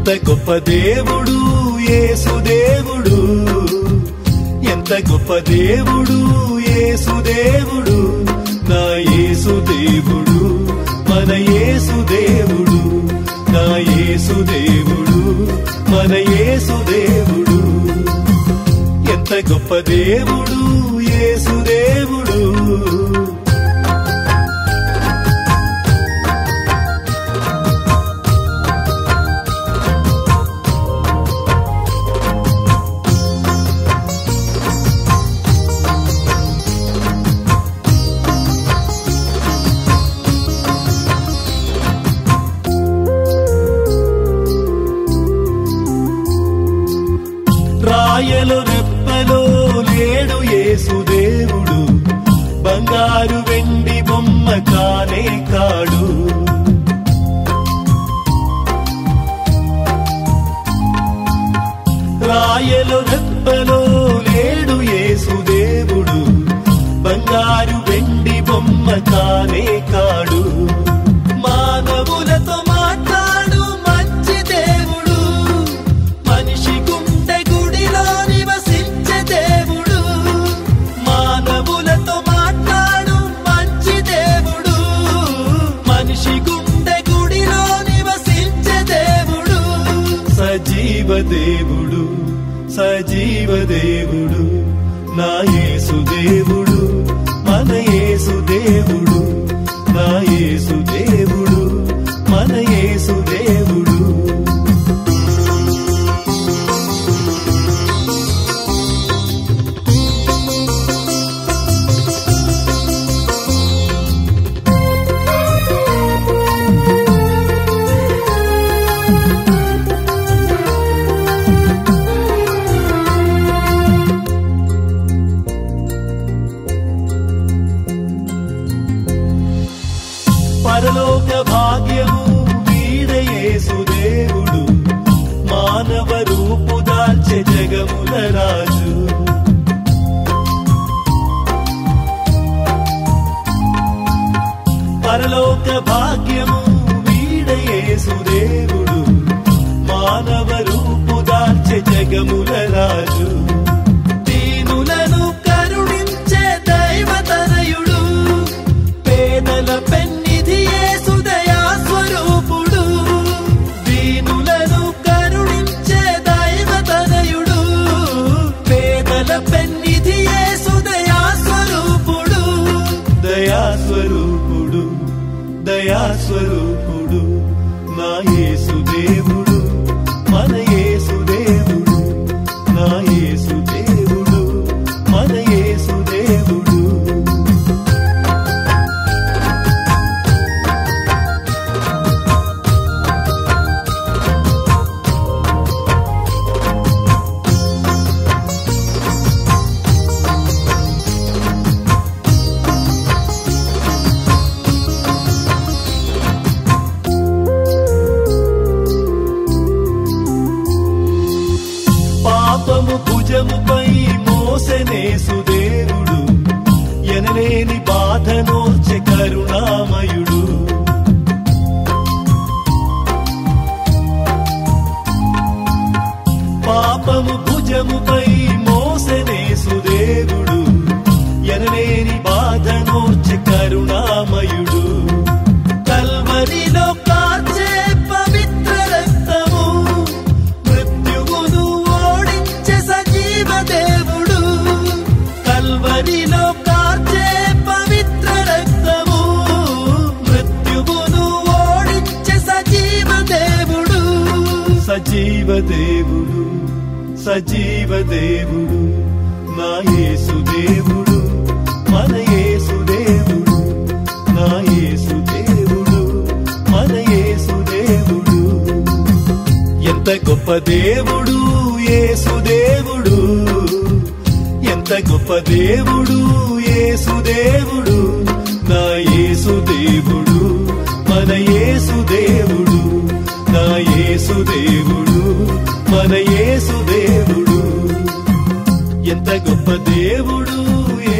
ఎంత గొప్ప దేవుడు యేసు దేవుడు ఎంత గొప్ప దేవుడు యేసు దేవుడు నా యేసు దేవుడు మన యేసు దేవుడు నా యేసు దేవుడు మన యేసు దేవుడు ఎంత గొప్ప దేవుడు యేసు దేవుడు రాయలు రెప్పలో లేడు యేసు దేవుడు బంగారు వెండి బొమ్మ కానే కాడు రాయలు రెప్పలో లేడు యేసు దేవుడు బంగారు వెండి బొమ్మ కానే కాడు మానవులతో మాట్లాడు మంచి దేవుడు మనిషి గుండె గుడిలో నివసించే దేవుడు మానవులతో మాట్లాడు మంచి దేవుడు మనిషి గుండె గుడిలో నివసించే దేవుడు సజీవ దేవుడు సజీవ దేవుడు నా యేసు దేవుడు మన యేసు దేవుడు నా యేసు దేవుడు మన యేసు దేవుడు పరలోక భాగ్యము వీడయేసు దేవుడు మానవ రూపు దాల్చె జగముల రాజు పరలోక భాగ్యము వీడయేసు దేవుడు మానవ రూపు దాల్చె జగముల రాజు దీనులను కరుణించే దైవతనయుడు పేదల పెన్నిధి యేసు దయా స్వరూపుడు దీనులను కరుణించే దైవతనయుడు పేదల పెన్నిధి యేసు దయా స్వరూపుడు దయా స్వరూపుడు దయా స్వరూపుడు నా యేసు దేవుడు మన యేసు దేవుడు నా యేసు దేవుడు మన యేసు దేవుడు పాపము భుజముపై మోసనేసు దేవుడు ఎనలేని బాధనోర్చె కరుణామయుడు పాపము భుజముపై మోసనేసు దేవుడు ఎనలేని బాధనోర్చె కరుణామయుడు కల్వరిలో కార్చే పవిత్ర రక్తము మృత్యువును ఓడించే సజీవ దేవుడు కల్వరిలో కార్చే పవిత్ర రక్తము మృత్యువును ఓడించే సజీవ దేవుడు సజీవ దేవుడు సజీవ దేవుడు నా యేసు దేవుడు మన యేసు దేవుడు నా యేసు దేవుడు మన యేసు దేవుడు ఎంత గొప్ప దేవుడు యేసు దేవుడు ఎంత గొప్ప దేవుడు యేసు దేవుడు నా యేసు దేవుడు మన యేసు దేవుడు నా యేసు దేవుడు మన యేసు దేవుడు ఎంత గొప్ప దేవుడు